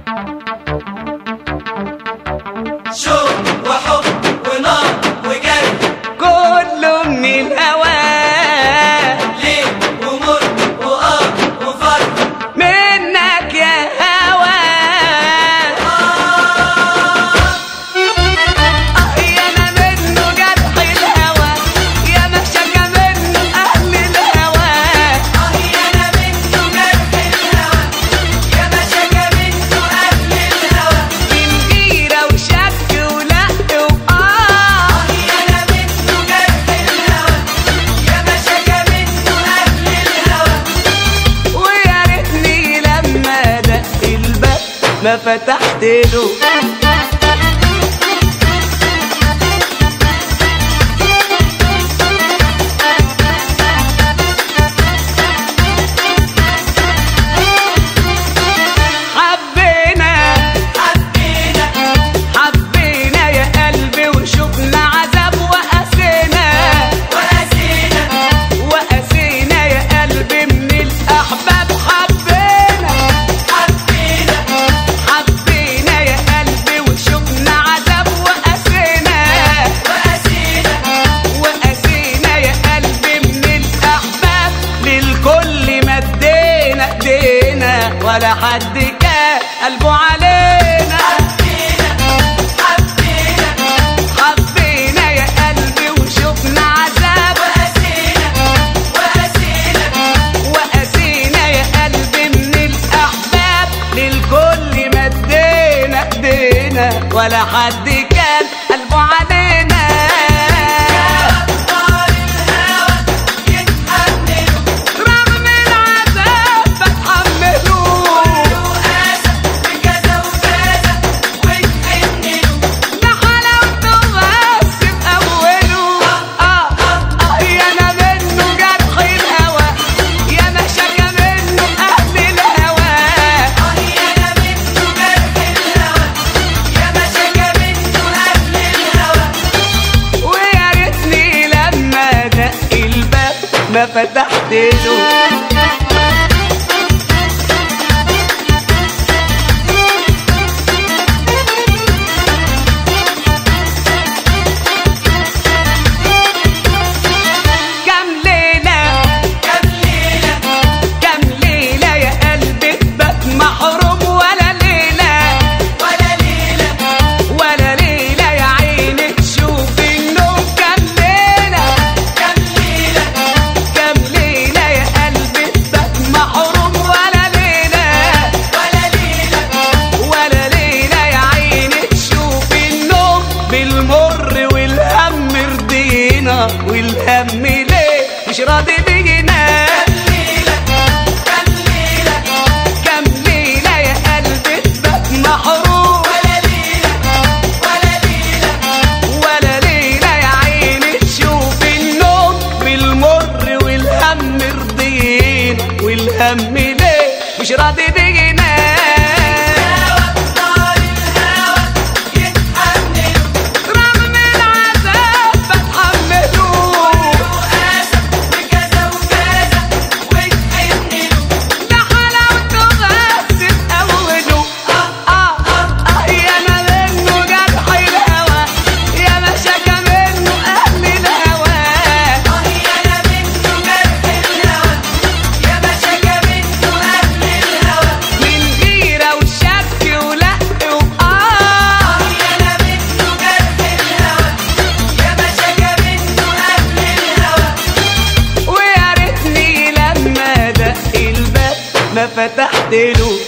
شوق وحب ونار وجري كله من الهوى ليل ومر وآه وفرح منك يا هوى آه يا ما منه جرح الهوى يا ما شكى منه أهل الهوى آه يانا منه جرح الهوى يا ما شكى منه أهل الهوى من غيرة وشك ولق وآه آه يانا منه جرح الهوى يا ما شكى منه أهل الهوى ويا ريتني لما دق الباب ما فتحت له حبينا حبينا حبينا يا قلبي وشفنا عذاب وقسينا وقاسينا وقسينا يا قلبي من الأحباب حبينا حبينا حبينا يا قلبي وشفنا عذاب وقسينا وقاسينا وقسينا يا قلبي من الأحباب للكل مدينا ايدينا ولا حد كان قلبه علينا حبينا حبينا حبينا يا قلبي وشفنا عذاب وقاسينا وقاسينا وقسينا يا قلبي من الأحباب للكل مدينا ايدينا ولا حد كان قلبه علينا أبطال الهوى يتحملوا رغم العذاب بتحمله وقاسة بكذا وكذا وتحنلوا ده حلاوته بس في أوله آه آه يا ما منه جرح الهوى يا ما شكى منه أهل الهوى آه يانا منه جرح الهوى يا ما شكى منه أهل الهوى ويا ريتني لما دق الباب ما فتحت له كام ليلة كم ليلة كام ليلة يا قلبي تبات محروم ولا ليلة ولا ليلة ولا ليلة يا عيني تشوف النوم كام ليلة كم ليلة كام ليلة يا قلبي تبات محروم ولا ليلة ولا ليلة ولا ليلة يا عيني تشوف النوم بالمر والهم رضينا والهم ليه مش راضي بينا كم ليلة كم ليلة كام ليلة يا قلبي تبات محروم ولا ليلة ولا ليلة ولا ليلة يا عيني تشوف النوم بالمر والهم رضينا والهم ليه مش راضي بينا أبطال الهوى يتحملوا رغم العذاب بتحمله وقاسة بكذا وكذا وتحنلوا ده حلاوته بس في أوله آه آه آه يا ما منه جرح الهوى يا ما شكى منه أهل الهوى آه يانا منه جرح الهوى يا ما شكى منه أهل الهوى من غيرة وشك ولق وآه آه يانا منه جرح الهوى يا ما شكى منه أهل الهوى ويا ريتني لما دق الباب ما فتحت له